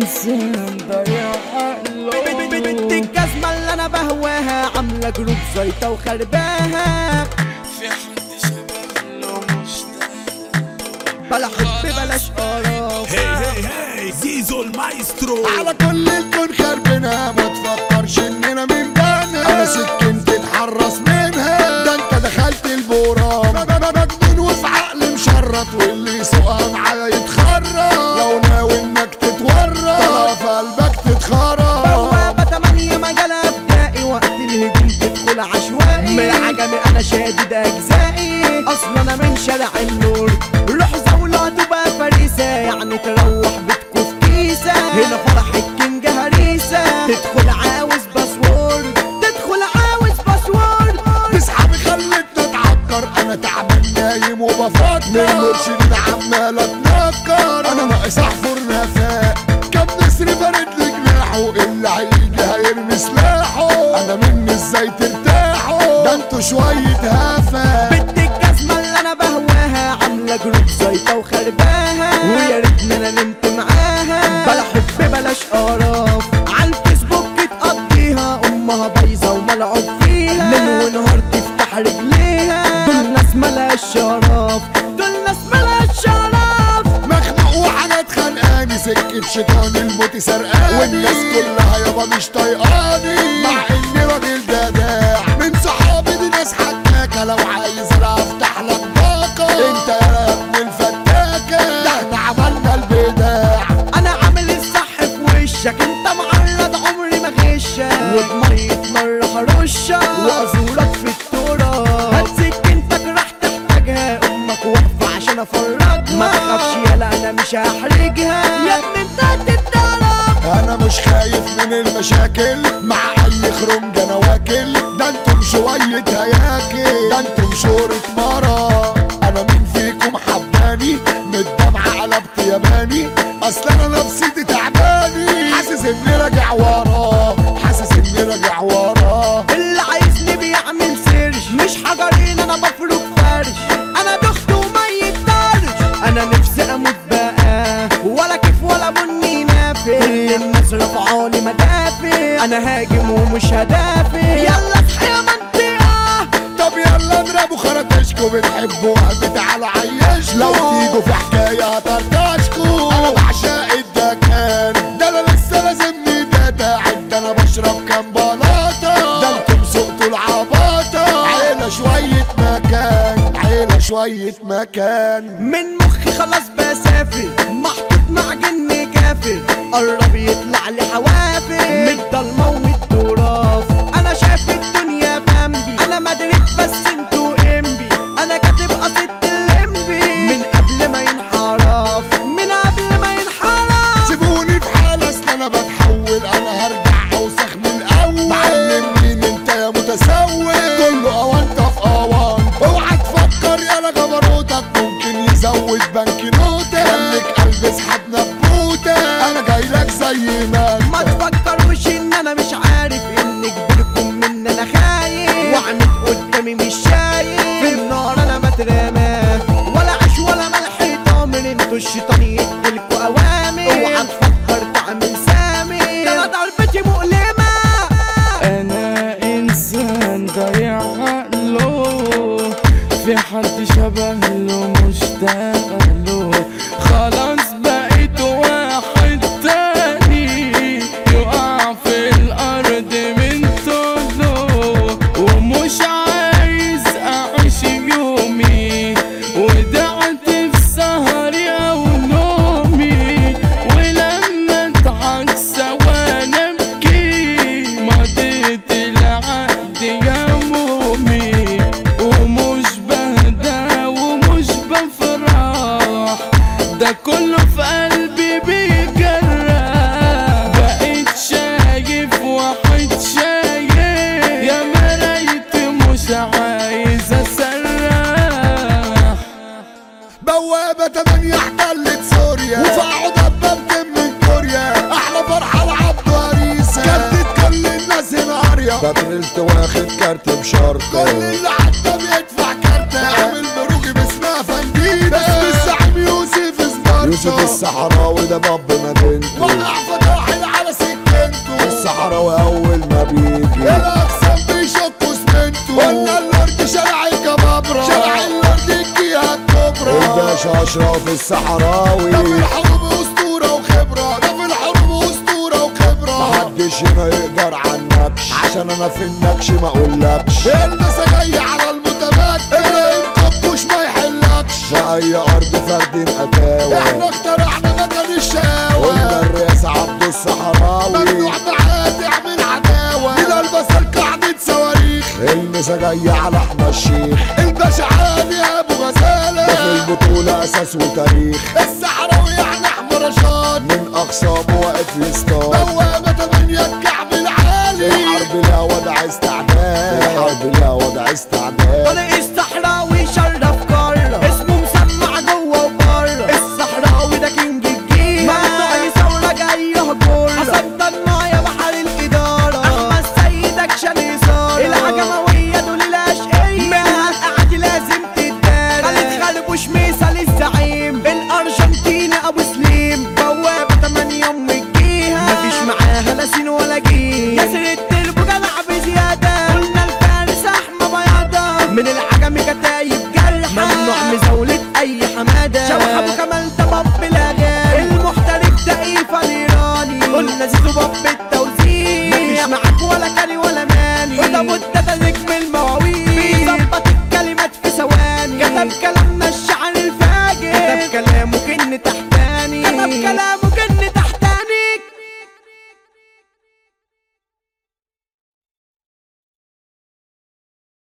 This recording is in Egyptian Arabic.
انسان ضيع عقله بنت الجزمة اللي انا بهواها عاملة جروب زيطة وخرباها في حد شبه له مشتاق بلا حب بلاش قرف هي هي هي زيزو المايسترو على كل الكون خربنا ما تفكرش اننا من بنا انا سكن تتحرص منها ده انت دخلت البورام مجنون وفي عقل مشرط واللي يسوقها معايا يتخرب لو ناوي انك تتورط طلع في قلبك تتخرب بوابة تمانية مجال ابدائي وقت الهجوم تدخل عشوائي من العجمي انا شادد اجزائي اصلا انا من شارع النور روح زولات وبقى فريسة يعني تروح بيتكو في كيسة هنا فرح الكينج هريسة تدخل عاوز باسورد تدخل عاوز باسورد اصحابي خلتنا اتعكر انا تعبان نايم وبفكر من مرشدين عمال اتنكر انا ناقص احفر نفاق كم نسر فرد لي جناحه اللي هيجي هيرمي سلاحه انا مني ازاي ترتاحوا ده انتوا شوية هفا بنت الجزمة اللي انا بهواها عاملة جروب زيطة وخرباها ويا ريتني انا نمت معاها بلا حب بلاش قرف عالفيسبوك تقضيها امها بايظة وملعوب فيها ليل ونهار تفتح رجليها دول ناس ملاش شرف دول ناس ملاش شرف مخنوق وحاجات خانقاني سكة شيطان الموت سرقاني والناس كلها يابا مش طايقاني مع اني راجل جدع من صحابي دي ناس حكاكة لو عايز انا افتح لك باقة انت يا ابن الفتاكة ده احنا عملنا البداع انا عامل الصح في وشك انت معرض عمري ما غشك وبمية نار هرشك وازورك في التراب هات سكينتك راح تحتاجها امك واقفة عشان افرجها ما تخافش يالا انا مش هحرجها يا ابني انت هتتضرب انا مش خايف من المشاكل مع اي خرنج انا واكل ده انتم شوية هياكل ده انتم شورة مرة انا مين فيكم حباني من الدمعة قلبت ياباني اصل انا نفسيتي تعباني حاسس اني راجع ورا حاسس اني راجع ورا اللي عايزني بيعمل سيرش مش حجرين انا بفرك فرش انا دخت وما يتطرش انا نفسي اموت بقى ولا كيف ولا بني نافع كل الناس رفعوني مدافع انا هاجم ومش هدافع يلا اصحى يا منطقة طب يلا اضربوا خرطشكوا بتحبوا وهم تعالوا عيشكوا لو تيجوا في حكاية هطرطشكوا انا بعشق الدكان ده انا لسه لازمني داتا عد انا بشرب كام بلاطة ده انتم سقتوا العباطة عيلة شوية مكان عيلة شوية مكان من مخي خلاص بسافر محطوط مع جن كافر قرب يطلع لي حوافر من الضلمة والتراف انا شايف الدنيا بامبي انا مدريد بس انتوا امبي انا كاتب قصيدة الليمبي من قبل ما ينحرف من قبل ما ينحرف سيبوني في حالي اصل انا بتحول انا هرجع اوسخ من الاول معلم مين انت يا متسول كله اوانطه في اوانطه اوعى تفكر يا جبروتك ممكن يزود بنك نوتة خليك قلب اسحب نبوتة انا جاي لك زي ما انت ما تفكروش ان انا مش عارف ان كبيركم من انا خايف وعنت قدامي مش شايف في النار انا بترمى ولا عيش ولا ملح طامر انتوا الشيطان يديلكوا اوامر اوعى تفكر تعمل سامي ده انا ضربتي مؤلمة انا انسان ضيع عقله في حد شبه له مشتاق له خلاص بقيت واحد تاني يقع في الارض من طوله ومش عايز اعيش يومي ودعت في سهري او نومي ولما اضحك سوا نبكي مضيت العهد يا مومي ومش بهدى ومش بفرح ده كله في قلبي بيجرح بقيت شايف واحد شايف يا مرايت مش عايز اسرح بوابة تمانية احتلت سوريا وفقعوا دبابة من كوريا احلى فرحة لعبد هريسة كارت كل الناس هنا قرية باترلت واخد كارت بشرطة كل اللي عدى بيدفع كارت عامل بروجي باسمها فندينا اسم الزعيم يوسف سبارتا يوسف الصحراوي ده باب مدينته وقع ما بيجي الاقسام بيشكوا سمنتو قلنا الورد شارع الكبابرة شارع الورد الجهة الكبرى الباشا اشرف الصحراوي ده في الحروب اسطورة وخبرة ده في الحروب اسطورة وخبرة محدش هنا يقدر على النكش عشان انا في النكش ما اقولكش المسا جاي على المتمكن ابراهيم كبوش ما يحلكش في اي ارض فرد اتاوى احنا اخترعنا مكان الشقاوة قلنا الرئيس عبد الصحراوي ممنوع معاه تعمل عداوة الى البصر قاعدة صواريخ المسا جاي على احمد الشيخ الباشا علي ابو غزالة ده في البطولة اساس وتاريخ الصحراوي يعني احمد رشاد من اقسامه واقف يصطاد بوابة تمانية الكعب العالي الحرب لا وضع استعداد الحرب لا وضع استعداد طريق الصحراوي شرف قارة اسمه مسمع جوه وبره الصحراوي ده كينج الجيل ممنوع ثورة جاي هجور حسن ضنا يا بحر الإدارة أحمد سيد أكشن إثارة العجموية دول الأشقية منها القعد لازم تتدارى خالد خلبوش ميسا للزعيم الأرجنتيني أبو سليم بوابة تمانية أم الجيهة مفيش معاها لا سين ولا جيم ياسر التلبو جدع بزيادة قلنا الفارس أحمى بياضة من العجم كتايب جرحة ممنوع مزاولة أي حمادة شوح أبو كمال ده باب الأغاني المحترف ده إيفا الإيراني قلنا زيزو باب التوزيع مفيش معاك ولا كاري ولا